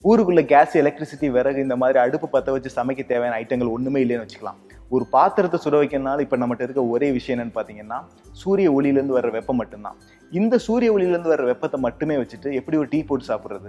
ஊருக்குள்ள case electricity விறகு இந்த மாதிரி அடுப்பு பற்ற வச்சு சமைக்க தேவையான ஐட்டங்கள் ஒண்ணுமே இல்லைன்னு வச்சுக்கலாம் ஒரு பாத்திரத்தை சுட வைக்கிறதுனால இப்போ நம்மகிட்ட இருக்க ஒரே விஷயம் என்னன்னு பார்த்தீங்கன்னா சூரிய ஒளியிலேருந்து வர்ற வெப்பம் மட்டும்தான் இந்த சூரிய ஒளியிலேருந்து வர்ற வெப்பத்தை மட்டுமே வச்சுட்டு எப்படி ஒரு டீ போட்டு சாப்பிட்றது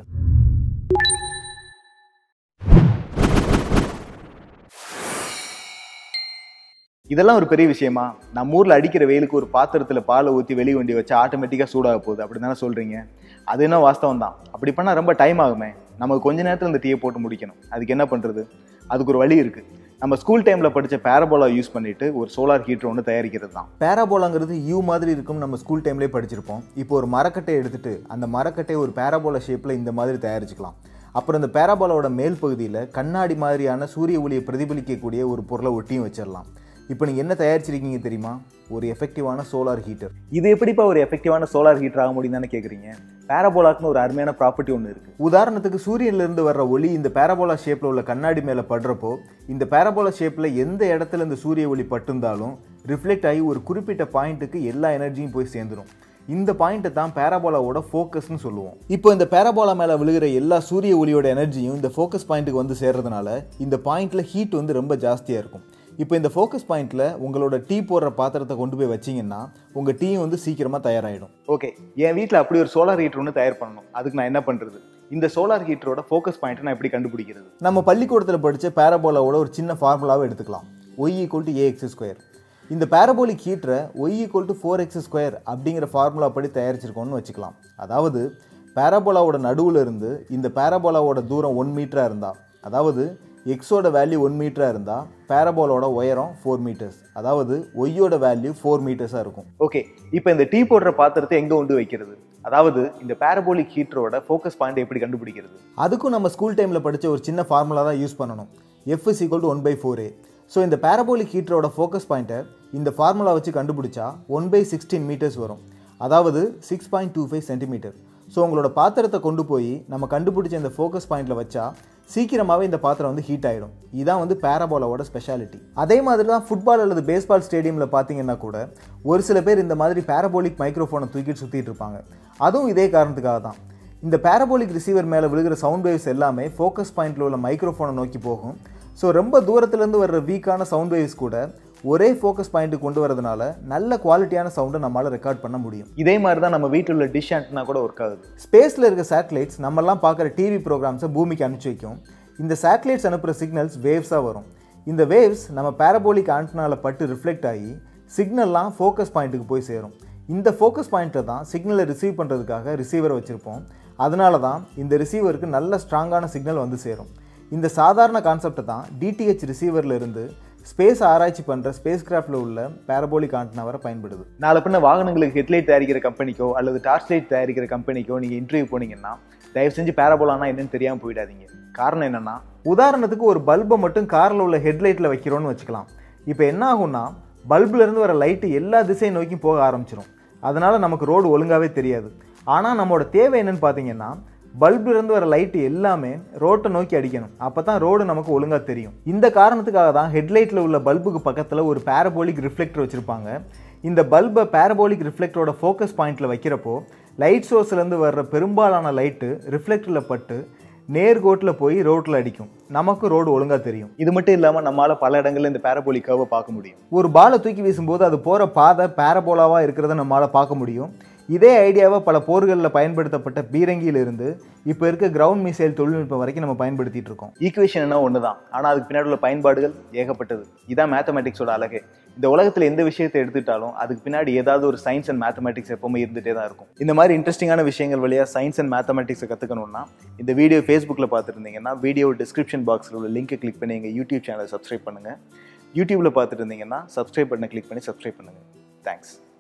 இதெல்லாம் ஒரு பெரிய விஷயமா நம்ம ஊர்ல அடிக்கிற வெயிலுக்கு ஒரு பாத்திரத்துல பாலை ஊற்றி வெளி வண்டி வச்சு ஆட்டோமேட்டிக்காக சூடாக போகுது அப்படி தானே சொல்றீங்க அது என்ன வாஸ்தவம் தான் அப்படி பண்ணால் ரொம்ப டைம் ஆகுமே நமக்கு கொஞ்ச நேரத்தில் இந்த டீயை போட்டு முடிக்கணும் அதுக்கு என்ன பண்றது அதுக்கு ஒரு வழி இருக்கு நம்ம ஸ்கூல் டைம்ல படிச்ச பேரபோலா யூஸ் பண்ணிட்டு ஒரு சோலார் ஹீட்டர் ஒன்று தயாரிக்கிறது தான் பேராபோலாங்கிறது யூ மாதிரி இருக்கும் நம்ம ஸ்கூல் டைம்லேயே படிச்சிருப்போம் இப்போ ஒரு மரக்கட்டை எடுத்துட்டு அந்த மரக்கட்டையை ஒரு பேராபோலா ஷேப்பில் இந்த மாதிரி தயாரிச்சுக்கலாம் அப்புறம் இந்த பேராபோலாவோட மேல் பகுதியில் கண்ணாடி மாதிரியான சூரிய ஒளியை பிரதிபலிக்கக்கூடிய ஒரு பொருளை ஒட்டியும் வச்சிடலாம் இப்போ நீங்கள் என்ன தயாரிச்சிருக்கீங்க தெரியுமா ஒரு எஃபெக்டிவான சோலார் ஹீட்டர் இது எப்படிப்பா ஒரு எஃபெக்டிவான சோலார் ஹீட்டர் ஆக முடியும் தானே கேட்குறீங்க பேரபோலாக்குன்னு ஒரு அருமையான ப்ராப்பர்ட்டி ஒன்று இருக்கு உதாரணத்துக்கு சூரியன்லேருந்து வர்ற ஒளி இந்த பேரபோலா ஷேப்பில் உள்ள கண்ணாடி மேலே படுறப்போ இந்த பேரபோலா ஷேப்பில் எந்த இடத்துல இந்த சூரிய ஒளி பட்டிருந்தாலும் ரிஃப்ளெக்ட் ஆகி ஒரு குறிப்பிட்ட பாயிண்ட்டுக்கு எல்லா எனர்ஜியும் போய் சேர்ந்துடும் இந்த பாயிண்ட்டை தான் பேராபோலாவோட ஃபோக்கஸ்னு சொல்லுவோம் இப்போ இந்த பேராபோலா மேலே விழுகிற எல்லா சூரிய ஒளியோட எனர்ஜியும் இந்த ஃபோக்கஸ் பாயிண்ட்டுக்கு வந்து சேர்றதுனால இந்த பாயிண்ட்டில் ஹீட் வந்து ரொம்ப ஜாஸ்தியாக இருக்கும் இப்போ இந்த ஃபோக்கஸ் பாயிண்ட்டில் உங்களோட டீ போடுற பாத்திரத்தை கொண்டு போய் வச்சிங்கன்னா உங்கள் டீ வந்து சீக்கிரமாக தயாராகிடும் ஓகே என் வீட்டில் அப்படி ஒரு சோலார் ஹீட்டர் ஒன்று தயார் பண்ணணும் அதுக்கு நான் என்ன பண்றது இந்த சோலார் ஹீட்டரோட ஃபோக்கஸ் பாயிண்ட்டை நான் எப்படி கண்டுபிடிக்கிறது நம்ம பள்ளிக்கூடத்தில் படித்த பேரபோலாவோட ஒரு சின்ன ஃபார்முலாவை எடுத்துக்கலாம் y equal to ax square இந்த பேரபோலிக் ஹீட்டரை y equal to four x square அப்படிங்கிற ஃபார்முலா படி தயாரிச்சிருக்கோம்னு வச்சுக்கலாம் அதாவது பேரபோலாவோட நடுவில் இருந்து இந்த பேரபோலாவோட தூரம் ஒன் மீட்டராக இருந்தால் அதாவது எக்ஸோட வேல்யூ ஒன் மீட்டராக இருந்தால் பேரபோலோட உயரம் ஃபோர் மீட்டர்ஸ் அதாவது ஒய்யோட வேல்யூ ஃபோர் மீட்டர்ஸாக இருக்கும் ஓகே இப்போ இந்த டீ போடுற பாத்திரத்தை எங்கே கொண்டு வைக்கிறது அதாவது இந்த பேரபோலிக் ஹீட்டரோட ஃபோக்கஸ் பாயிண்ட் எப்படி கண்டுபிடிக்கிறது அதுக்கும் நம்ம ஸ்கூல் டைமில் படித்த ஒரு சின்ன ஃபார்முலா தான் யூஸ் பண்ணணும் f is equal to one by four a so இந்த பேரபோலிக் ஹீட்டரோட ஃபோக்கஸ் பாயிண்ட்டை இந்த ஃபார்முலா வச்சு கண்டுபிடிச்சா ஒன் பை சிக்ஸ்டீன் மீட்டர்ஸ் வரும் அதாவது six point two five centimeter so உங்களோட பாத்திரத்தை கொண்டு போய் நம்ம கண்டுபிடிச்ச இந்த ஃபோக்கஸ் பாயிண்ட்டில் வச்சா சீக்கிரமாகவே இந்த பாத்திரம் வந்து ஹீட் ஆகிடும் இதான் வந்து பேரபோலாவோட ஸ்பெஷாலிட்டி அதே மாதிரி தான் ஃபுட்பால் அல்லது பேஸ்பால் ஸ்டேடியமில் பார்த்தீங்கன்னா கூட ஒரு சில பேர் இந்த மாதிரி பேரபோலிக் மைக்ரோஃபோனை தூக்கிட்டு சுற்றிட்டு இருப்பாங்க அதுவும் இதே காரணத்துக்காக தான் இந்த பேரபோலிக் ரிசீவர் மேலே விழுகிற சவுண்ட் வேவ்ஸ் எல்லாமே ஃபோக்கஸ் பாயிண்டில் உள்ள மைக்ரோஃபோனை நோக்கி போகும் ஸோ ரொம்ப தூரத்துலேருந்து வர்ற வீக்கான சவுண்ட் வேவ்ஸ் கூட ஒரே ஃபோக்கஸ் பாயிண்ட்டுக்கு கொண்டு வரதுனால நல்ல குவாலிட்டியான சவுண்டை நம்மளால் ரெக்கார்ட் பண்ண முடியும் இதே மாதிரி தான் நம்ம வீட்டில் உள்ள டிஷ் ஆண்டனா கூட ஒர்க் ஆகுது ஸ்பேஸில் இருக்க சேட்டலைட்ஸ் நம்மலாம் பார்க்குற டிவி ப்ரோக்ராம்ஸை பூமிக்கு அனுப்பிச்சி வைக்கும் இந்த சேட்டலைட்ஸ் அனுப்புகிற சிக்னல்ஸ் வேவ்ஸாக வரும் இந்த வேவ்ஸ் நம்ம பேரபோலிக் ஆண்டனாவில் பட்டு ரிஃப்ளெக்ட் ஆகி சிக்னல்லாம் ஃபோக்கஸ் பாயிண்ட்டுக்கு போய் சேரும் இந்த ஃபோக்கஸ் பாயிண்ட்டை தான் சிக்னலை ரிசீவ் பண்ணுறதுக்காக ரிசீவரை வச்சுருப்போம் அதனால தான் இந்த ரிசீவருக்கு நல்ல ஸ்ட்ராங்கான சிக்னல் வந்து சேரும் இந்த சாதாரண கான்செப்டை தான் டிடிஹெச் ரிசீவரில் இருந்து ஸ்பேஸ் ஆராய்ச்சி பண்ணுற ஸ்பேஸ் கிராஃப்டில் உள்ள பேரபோலிக் ஆண்டனா வரை பயன்படுது நாளை பின்ன வாகனங்களுக்கு ஹெட்லைட் தயாரிக்கிற கம்பெனிக்கோ அல்லது டார்ச் லைட் தயாரிக்கிற கம்பெனிக்கோ நீங்கள் இன்டர்வியூ போனீங்கன்னா தயவு செஞ்சு பேரபோலானா என்னன்னு தெரியாமல் போயிடாதீங்க காரணம் என்னன்னா உதாரணத்துக்கு ஒரு பல்பை மட்டும் காரில் உள்ள ஹெட்லைட்டில் வைக்கிறோன்னு வச்சுக்கலாம் இப்போ என்ன ஆகும்னா பல்புல இருந்து வர லைட்டு எல்லா திசை நோக்கி போக ஆரம்பிச்சிடும் அதனால நமக்கு ரோடு ஒழுங்காவே தெரியாது ஆனால் நம்மளோட தேவை என்னன்னு பார்த்தீங்கன்னா பல்புல இருந்து வர லைட்டு எல்லாமே ரோட்டை நோக்கி அடிக்கணும் அப்போ தான் ரோடு நமக்கு ஒழுங்காக தெரியும் இந்த காரணத்துக்காக தான் ஹெட்லைட்டில் உள்ள பல்புக்கு பக்கத்தில் ஒரு பேரபோலிக் ரிஃப்ளெக்டர் வச்சுருப்பாங்க இந்த பல்பை பேரபோலிக் ரிஃப்ளெக்டரோட ஃபோக்கஸ் பாயிண்ட்டில் வைக்கிறப்போ லைட் சோர்ஸ்லேருந்து வர்ற பெரும்பாலான லைட்டு ரிஃப்ளெக்டரில் பட்டு நேர்கோட்டில் போய் ரோட்டில் அடிக்கும் நமக்கு ரோடு ஒழுங்காக தெரியும் இது மட்டும் இல்லாமல் நம்மளால் பல இடங்கள்ல இந்த பேரபோலிக் கர்வை பார்க்க முடியும் ஒரு பாலை தூக்கி வீசும்போது அது போகிற பாதை பேரபோலாவாக இருக்கிறத நம்மளால் பார்க்க முடியும் இதே ஐடியாவை பல போர்களில் பயன்படுத்தப்பட்ட பீரங்கியிலிருந்து இப்போ இருக்க கிரவுண்ட் மிசைல் தொழில்நுட்பம் வரைக்கும் நம்ம பயன்படுத்திட்டு இருக்கோம் ஈக்குவேஷன் என்ன ஒன்று தான் ஆனால் அதுக்கு பின்னாடி உள்ள பயன்பாடுகள் ஏகப்பட்டது இதான் மேத்தமெட்டிக்ஸோட அழகே இந்த உலகத்தில் எந்த விஷயத்தை எடுத்துட்டாலும் அதுக்கு பின்னாடி ஏதாவது ஒரு சயின்ஸ் அண்ட் மேத்தமெட்டிக்ஸ் எப்பவுமே இருந்துகிட்டே தான் இருக்கும் இந்த மாதிரி இன்ட்ரெஸ்டிங்கான விஷயங்கள் வழியாக சயின்ஸ் அண்ட் மேத்தமெட்டிக்ஸை கற்றுக்கணும்னா இந்த வீடியோ ஃபேஸ்புக்கில் பார்த்துருந்தீங்கன்னா வீடியோ டிஸ்கிரிப்ஷன் பாக்ஸில் உள்ள லிங்கை கிளிக் பண்ணி எங்கள் யூடியூப் சேனலை சப்ஸ்கிரைப் பண்ணுங்கள் யூடியூப்பில் பார்த்துட்டு இருந்தீங்கன்னா சப்ஸ்கிரைப் பண்ண கிளிக் பண்ணி சப்ஸ்கிரைப் பண்ணுங்கள் தேங்க்ஸ்